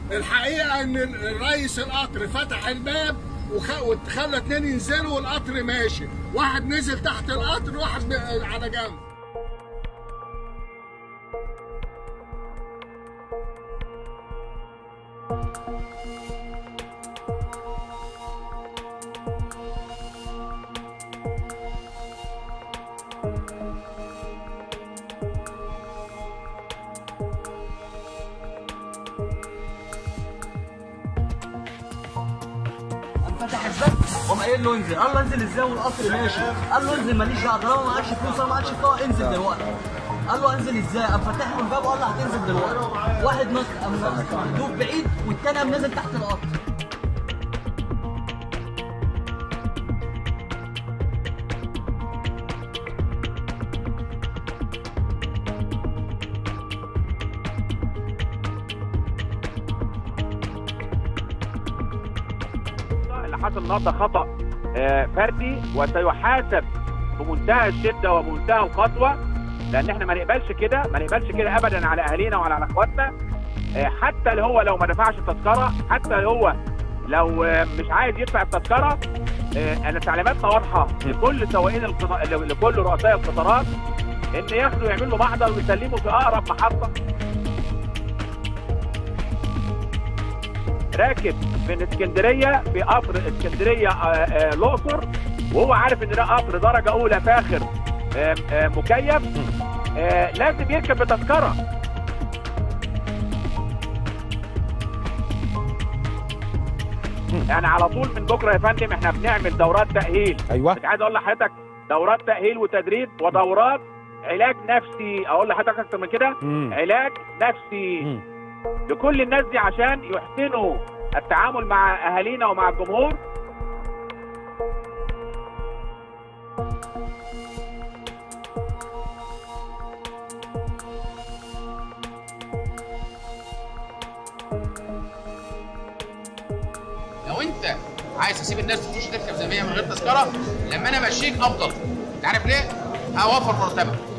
الحقيقه ان رئيس القطر فتح الباب وخ- وخلى اتنين ينزلوا والقطر ماشي واحد نزل تحت القطر وواحد ب- على جنب قام فتح الباب وقام قايل له انزل قال له انزل ازاي والقطر ماشي قال له انزل ماليش دعوه طالما معكش فلوس انا معكش بطاقه انزل دلوقتي قال له انزل ازاي قام فتح له الباب وقال له هتنزل دلوقتي واحد نط قام دوب بعيد والتاني قام نازل تحت القطر اللي حصل النهارده خطا آه، فردي وسيحاسب بمنتهى الشده ومنتهى القسوه لان احنا ما نقبلش كده ما نقبلش كده ابدا على اهالينا وعلى على اخواتنا آه، حتى اللي هو لو ما دفعش التذكره حتى اللي هو لو آه، مش عايز يدفع التذكره آه، انا تعليماتنا واضحه لكل سواقين القطار لكل رؤساء القطارات ان ياخدوا يعملوا محضر ويسلموا في اقرب محطه راكب من اسكندريه في قطر اسكندريه آه، آه، الاقصر وهو عارف ان ده قطر درجه اولى فاخر آه، آه، مكيف آه، لازم يركب بتذكره يعني على طول من بكره يا فندم احنا بنعمل دورات تاهيل ايوه مش عايز اقول لحضرتك دورات تاهيل وتدريب ودورات علاج نفسي اقول لحضرتك اكتر من كده مم. علاج نفسي مم. لكل الناس دي عشان يحسنوا التعامل مع اهالينا ومع الجمهور لو انت عايز تسيب الناس تخش تركب زي ما هي من غير تذكره لما انا امشيك افضل انت عارف ليه؟ هوفر مرتبك